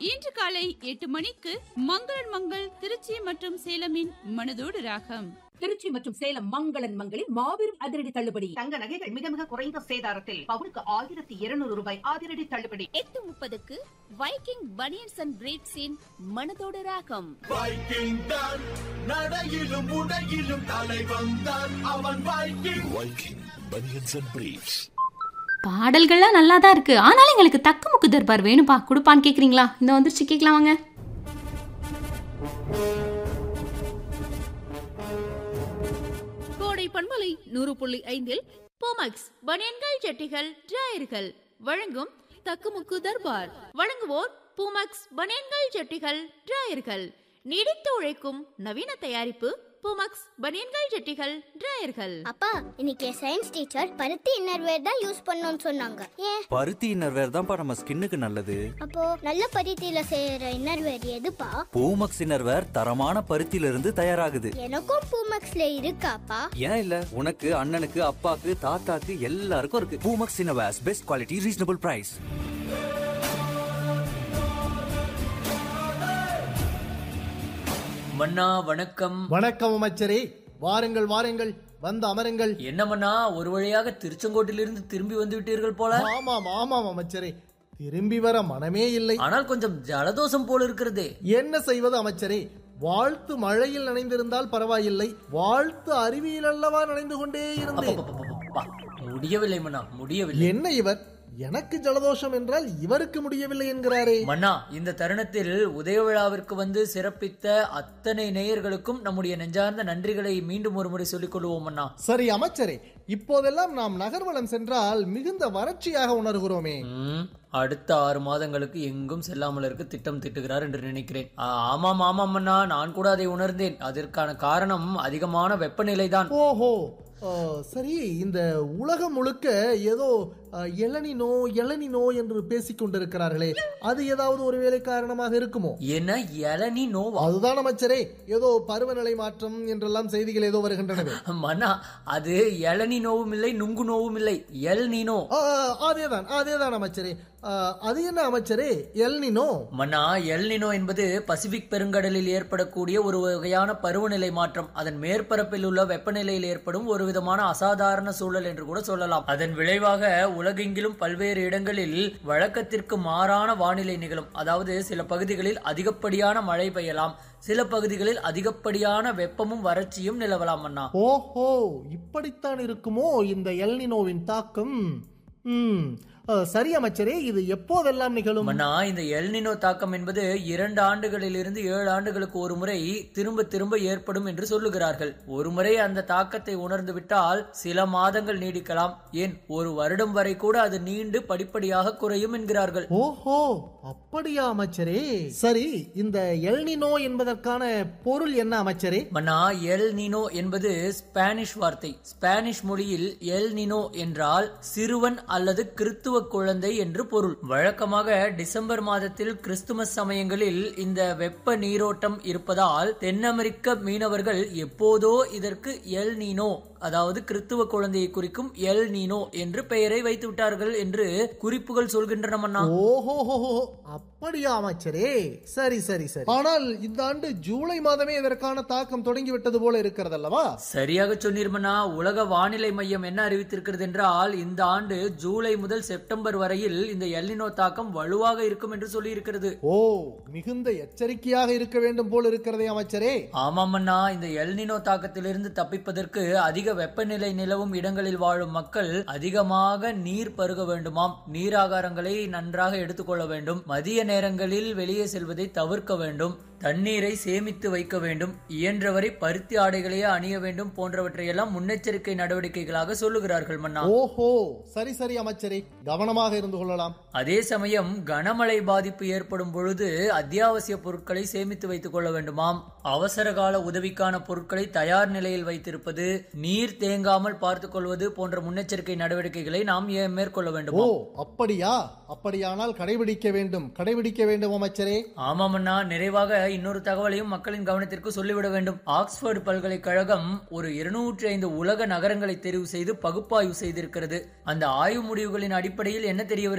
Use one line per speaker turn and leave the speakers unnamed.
இன்று காலை எட்டு மணிக்கு மங்களன் மங்கள் திருச்சி மற்றும் சேலமின் மனதோடு ராகம்
திருச்சி மற்றும் சேலம் மங்களன் மங்களில் மாபெரும் அதிரடி தள்ளுபடி
தங்க நகைகள் மிக மிக குறைந்த சேதாரத்தில் பவுனுக்கு ஆயிரத்தி இருநூறு ரூபாய் அதிரடி தள்ளுபடி
எட்டு முப்பதுக்கு வைக்கிங் பனியன்ஸ் அண்ட் பிரீட்ஸின் மனதோடு ராகம்
வைக்கிங் தான் நடையிலும் உடையிலும் தலைவன் தான் அவன் Viking Viking banians and briefs
பாடல்கள்லாம் நல்லா தான் இருக்கு ஆனாலும் எங்களுக்கு தக்கு முக்கு தர்பார் வேணுப்பா கொடுப்பான்னு கேக்குறீங்களா இந்த வந்துருச்சு கேட்கலாம் வாங்க
கோடை பண்பலை நூறு புள்ளி ஐந்தில் போமக்ஸ் பனியன்கள் ஜட்டிகள் டிராயர்கள் வழங்கும் தக்குமுக்கு தர்பார் வழங்குவோர் பூமக்ஸ் பனியன்கள் ஜட்டிகள் டிராயர்கள் நீடித்து உழைக்கும் நவீன தயாரிப்பு பூமக்ஸ் பனியன்கள் ஜட்டிகள் டிராயர்கள்
அப்பா இன்னைக்கு சயின்ஸ் டீச்சர் பருத்தி இன்னர்வேர் தான் யூஸ் பண்ணணும்னு சொன்னாங்க ஏன்
பருத்தி இன்னர்வேர் தான்ப்பா நம்ம ஸ்கின்னுக்கு நல்லது
அப்போ நல்ல பருத்தியில செய்யற இன்னர்வேர் எதுப்பா
பூமக்ஸ் இன்னர்வேர் தரமான பருத்தியில இருந்து தயாராகுது
எனக்கும் பூமக்ஸ்ல இருக்காப்பா
ஏன் இல்ல உனக்கு அண்ணனுக்கு அப்பாக்கு தாத்தாக்கு எல்லாருக்கும் இருக்கு Poomex innerwears best quality reasonable price
மன்னா வணக்கம்
வணக்கம் அமைச்சரே வாருங்கள் வாருங்கள் வந்து அமருங்கள்
என்ன மன்னா ஒரு வழியாக திருச்செங்கோட்டிலிருந்து திரும்பி வந்து விட்டீர்கள் போல
ஆமாம் ஆமாம் அமைச்சரே திரும்பி வர மனமே இல்லை
ஆனால் கொஞ்சம் ஜலதோஷம் போல இருக்கிறதே
என்ன செய்வது அமைச்சரே வாழ்த்து மழையில் நனைந்திருந்தால் பரவாயில்லை வாழ்த்து அருவியில் அல்லவா நனைந்து கொண்டே இருந்தேன்
அப்பப்பப்பப்பப்பா, முடியவில்லை மன்னா முடியவில்லை
என்ன இவர் எனக்கு ஜலதோஷம் என்றால் இவருக்கு முடியவில்லை என்கிறாரே
மன்னா இந்த தருணத்தில் உதய விழாவிற்கு வந்து சிறப்பித்த அத்தனை நேயர்களுக்கும் நம்முடைய நெஞ்சார்ந்த நன்றிகளை மீண்டும் ஒரு முறை சொல்லிக் கொள்வோம் மன்னா
சரி அமைச்சரே இப்போதெல்லாம் நாம் நகர்வலம் சென்றால் மிகுந்த வறட்சியாக உணர்கிறோமே
ம், அடுத்த ஆறு மாதங்களுக்கு எங்கும் செல்லாமல் இருக்க திட்டம் திட்டுகிறார் என்று நினைக்கிறேன் ஆ, ஆமாம் ஆமாம் அண்ணா நான் கூட அதை உணர்ந்தேன் அதற்கான காரணம் அதிகமான வெப்பநிலை தான்
ஓஹோ ஆ, சரி இந்த உலகம் முழுக்க ஏதோ ஆ, இளநினோ இளநினோ என்று பேசிக் கொண்டிருக்கிறார்களே அது ஏதாவது ஒருவேளை காரணமாக இருக்குமோ
என்ன இளநீ நோவா
அதுதான் அமைச்சரே ஏதோ பருவநிலை மாற்றம் என்றெல்லாம் செய்திகள் ஏதோ வருகின்றனவே
மன்னா அது இளநீ நோவும் இல்லை நுங்கு நோவும் இல்லை எல் நீனோ
ஆ, அதேதான் அதேதான் அமைச்சரே ஆ, அது என்ன அமைச்சரே எல்னினோ
மன்னா எல் நினோ என்பது பசிபிக் பெருங்கடலில் ஏற்படக்கூடிய ஒரு வகையான பருவநிலை மாற்றம் அதன் மேற்பரப்பில் உள்ள வெப்பநிலையில் ஏற்படும் ஒரு விதமான அசாதாரண சூழல் என்று கூட சொல்லலாம் அதன் விளைவாக உலகெங்கிலும் பல்வேறு இடங்களில் வழக்கத்திற்கு மாறான வானிலை நிகழும் அதாவது சில பகுதிகளில் அதிகப்படியான மழை பெய்யலாம் சில பகுதிகளில் அதிகப்படியான வெப்பமும் வறட்சியும் நிலவலாம் மன்னா
ஓஹோ இப்படித்தான் இருக்குமோ இந்த எல்னினோவின் தாக்கம் ம் ஆ, சரி அமைச்சரே இது எப்போதெல்லாம் நிகழும்
மன்னா இந்த எல்னினோ தாக்கம் என்பது இரண்டு ஆண்டுகளில் இருந்து ஏழு ஆண்டுகளுக்கு ஒரு முறை திரும்ப திரும்ப ஏற்படும் என்று சொல்லுகிறார்கள் ஒரு முறை அந்த தாக்கத்தை உணர்ந்து விட்டால் சில மாதங்கள் நீடிக்கலாம் ஏன் ஒரு வருடம் வரை கூட அது நீண்டு படிப்படியாக குறையும் என்கிறார்கள்
ஓஹோ அப்படியா அமைச்சரே சரி இந்த எல்னினோ என்பதற்கான பொருள் என்ன அமைச்சரே
மன்னா எல் நினோ என்பது ஸ்பானிஷ் வார்த்தை ஸ்பானிஷ் மொழியில் எல் நினோ என்றால் சிறுவன் அல்லது கிறித்துவ குழந்தை என்று பொருள் வழக்கமாக டிசம்பர் மாதத்தில் கிறிஸ்துமஸ் சமயங்களில் இந்த வெப்ப நீரோட்டம் இருப்பதால் தென் அமெரிக்க மீனவர்கள் எப்போதோ இதற்கு எல் நீனோ அதாவது கிறித்துவ குழந்தையை குறிக்கும் எல் நீனோ என்று பெயரை வைத்து விட்டார்கள் என்று குறிப்புகள் சொல்கின்றன மன்னா
ஓஹோ அப்படியா அமைச்சரே சரி சரி சரி ஆனால் இந்த ஆண்டு ஜூலை மாதமே இதற்கான தாக்கம் தொடங்கி விட்டது போல இருக்கிறதல்லவா
சரியாக சொன்னீர்மண்ணா உலக வானிலை மையம் என்ன அறிவித்திருக்கிறது என்றால் இந்த ஆண்டு ஜூலை முதல் செப்டம்பர் வரையில் இந்த எல்லினோ தாக்கம் வலுவாக இருக்கும் என்று சொல்லி இருக்கிறது
ஓ மிகுந்த எச்சரிக்கையாக இருக்க வேண்டும் போல் இருக்கிறதே அமைச்சரே
ஆமாம் அண்ணா இந்த எல்னினோ தாக்கத்திலிருந்து தப்பிப்பதற்கு அதிக வெப்பநிலை நிலவும் இடங்களில் வாழும் மக்கள் அதிகமாக நீர் பருக வேண்டுமாம் நீராகாரங்களை நன்றாக எடுத்துக்கொள்ள வேண்டும் மதிய நேரங்களில் வெளியே செல்வதை தவிர்க்க வேண்டும் தண்ணீரை சேமித்து வைக்க வேண்டும் இயன்றவரை பருத்தி ஆடைகளையே அணிய வேண்டும் போன்றவற்றையெல்லாம் முன்னெச்சரிக்கை நடவடிக்கைகளாக சொல்லுகிறார்கள் மன்னா
ஓஹோ சரி சரி அமைச்சரே கவனமாக இருந்து கொள்ளலாம்
அதே சமயம் கனமழை பாதிப்பு ஏற்படும் பொழுது அத்தியாவசிய பொருட்களை சேமித்து வைத்துக் கொள்ள வேண்டுமாம் அவசர கால உதவிக்கான பொருட்களை தயார் நிலையில் வைத்திருப்பது நீர் தேங்காமல் பார்த்துக் கொள்வது போன்ற முன்னெச்சரிக்கை நடவடிக்கைகளை நாம் ஏ- மேற்கொள்ள
ஓ
வேண்டுமா
அப்படியா அப்படியானால் கடைபிடிக்க வேண்டும் கடைபிடிக்க வேண்டும் அமைச்சரே
ஆமாம் அண்ணா நிறைவாக இன்னொரு தகவலையும் மக்களின் கவனத்திற்கு சொல்லிவிட வேண்டும் ஆக்ஸ்போர்டு பல்கலைக்கழகம் ஒரு இருநூற்றி ஐந்து உலக நகரங்களை தெரிவு செய்து பகுப்பாய்வு செய்திருக்கிறது அந்த ஆய்வு முடிவுகளின் அடிப்படையில் என்ன தெரிய வருகிறது